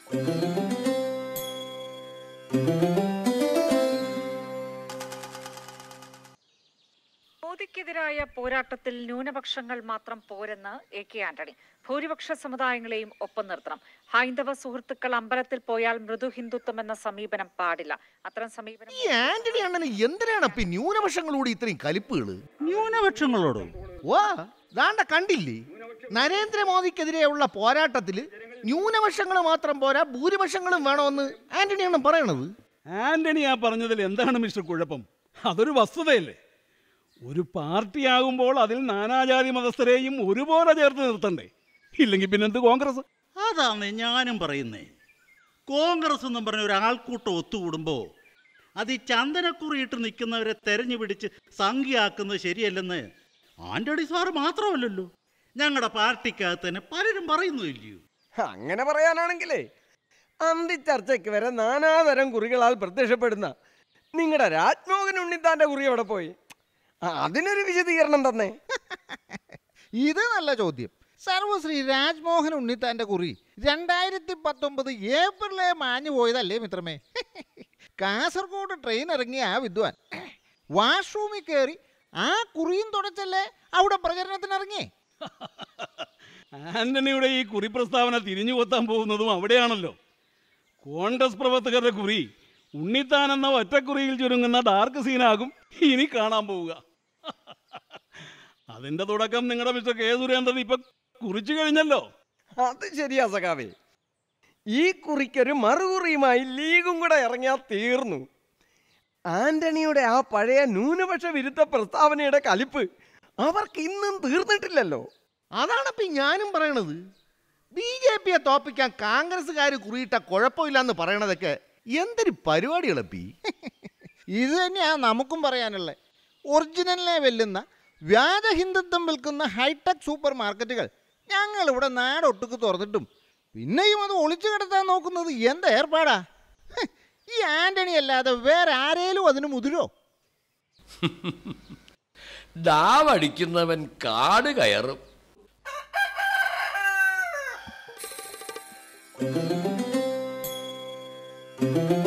മോദിക്കെതിരായ പോരാട്ടത്തിൽ ന്യൂനപക്ഷങ്ങൾ മാത്രം പോരെന്ന് എ കെ ആന്റണി ഭൂരിപക്ഷ സമുദായങ്ങളെയും ഒപ്പം നിർത്തണം ഹൈന്ദവ സുഹൃത്തുക്കൾ അമ്പലത്തിൽ പോയാൽ മൃദു ഹിന്ദുത്വം എന്ന സമീപനം പാടില്ല അത്തരം സമീപനം ഈ ആന്റണി അണ്ണന് എന്തിനാണ് ഇപ്പൊ ഈ ന്യൂനപക്ഷങ്ങളോട് ഇത്രയും കലിപ്പുകള് ന്യൂനപക്ഷങ്ങളോടോ വാ ദാണ്ട കണ്ടില്ലേ നരേന്ദ്രമോദിക്കെതിരെയുള്ള പോരാട്ടത്തില് ന്യൂനപക്ഷങ്ങൾ മാത്രം പോരാ ഭൂരിപക്ഷങ്ങളും വേണമെന്ന് ആന്റണി അണ്ണൻ പറയണത് ആന്റണി ആ പറഞ്ഞതിൽ എന്താണ് മിസ്റ്റർ കുഴപ്പം അതൊരു വസ്തുതയല്ലേ ഒരു പാർട്ടിയാകുമ്പോൾ അതിൽ നാനാജാതി മതസ്ഥരെയും ഒരുപോലെ ചേർത്ത് നിർത്തണ്ടേ ഇല്ലെങ്കിൽ പിന്നെന്ത് കോൺഗ്രസ് അതാണ് ഞാനും പറയുന്നേ കോൺഗ്രസ് എന്നും പറഞ്ഞ ഒരു ആൾക്കൂട്ടം ഒത്തുകൂടുമ്പോൾ അത് ഈ ചന്ദനക്കുറിയിട്ട് നിൽക്കുന്നവരെ തെരഞ്ഞു പിടിച്ച് സംഖ്യയാക്കുന്നത് ശരിയല്ലെന്ന് ആന്റണി സാറ് മാത്രമല്ലല്ലോ ഞങ്ങളുടെ പാർട്ടിക്കകത്ത് തന്നെ പലരും പറയുന്നില്ലയോ അങ്ങനെ പറയാനാണെങ്കിലേ അന്തിച്ചർച്ചയ്ക്ക് വരെ നാനാതരം കുറികളാൽ പ്രത്യക്ഷപ്പെടുന്ന നിങ്ങളുടെ രാജ്മോഹൻ ഉണ്ണിത്താന്റെ കുറി എവിടെ പോയി ആ, അതിനൊരു വിശദീകരണം തന്നെ ഇത് നല്ല ചോദ്യം സർവശ്രീ രാജ്മോഹൻ ഉണ്ണിത്താന്റെ കുറി രണ്ടായിരത്തി പത്തൊമ്പത് ഏപ്രിലേ മാഞ്ഞു പോയതല്ലേ മിത്രമേ കാസർഗോഡ് ട്രെയിൻ ഇറങ്ങിയ ആ വിദ്വാൻ വാഷ്റൂമിൽ കയറി ആ കുറിയും തുടച്ചല്ലേ അവിടെ പ്രചരണത്തിനിറങ്ങി ആന്റണിയുടെ ഈ കുറി പ്രസ്താവന തിരിഞ്ഞു കൊത്താൻ പോകുന്നതും അവിടെയാണല്ലോ കോൺഗ്രസ് പ്രവർത്തകരുടെ കുറി ഉണ്ണിത്താൻ എന്ന ഒറ്റക്കുറിയിൽ ചുരുങ്ങുന്ന ഡാർക്ക് സീനാകും ഇനി കാണാൻ പോവുക അതിന്റെ തുടക്കം നിങ്ങളുടെ മിസ്റ്റർ കെ സുരേന്ദ്രൻ ഇപ്പൊ കുറിച്ചു കഴിഞ്ഞല്ലോ അത് ശരിയാ സഖാവേ ഈ കുറിക്കൊരു മറുകുറിയുമായി ലീഗും കൂടെ ഇറങ്ങിയാൽ തീർന്നു ആന്റണിയുടെ ആ പഴയ ന്യൂനപക്ഷ വിരുദ്ധ പ്രസ്താവനയുടെ കലിപ്പ് അവർക്ക് ഇന്നും തീർന്നിട്ടില്ലല്ലോ അതാണ് ഇപ്പൊ ഞാനും പറയണത് ബി ജെ പിയെ തോപ്പിക്കാൻ കോൺഗ്രസ്സുകാർ കുറിയിട്ട കുഴപ്പമില്ലെന്ന് പറയണതൊക്കെ എന്തൊരു പരിപാടികളപ്പി ഇത് തന്നെയാ നമുക്കും പറയാനുള്ളത് ഒറിജിനലിനെ വെല്ലുന്ന വ്യാജ ഹിന്ദുത്വം വിൽക്കുന്ന ഹൈടെക് സൂപ്പർ മാർക്കറ്റുകൾ ഞങ്ങൾ ഇവിടെ നാടൊട്ടുക്ക് തുറന്നിട്ടും പിന്നെയും അത് ഒളിച്ചു കിടത്താൻ നോക്കുന്നത് എന്താ ഏർപ്പാടാ ഹ്, ഈ ആന്റണി അല്ലാതെ വേറെ ആരേലും അതിന് മുതിരോ ഡാവടിക്കുന്നവൻ കാട് കയറും ആ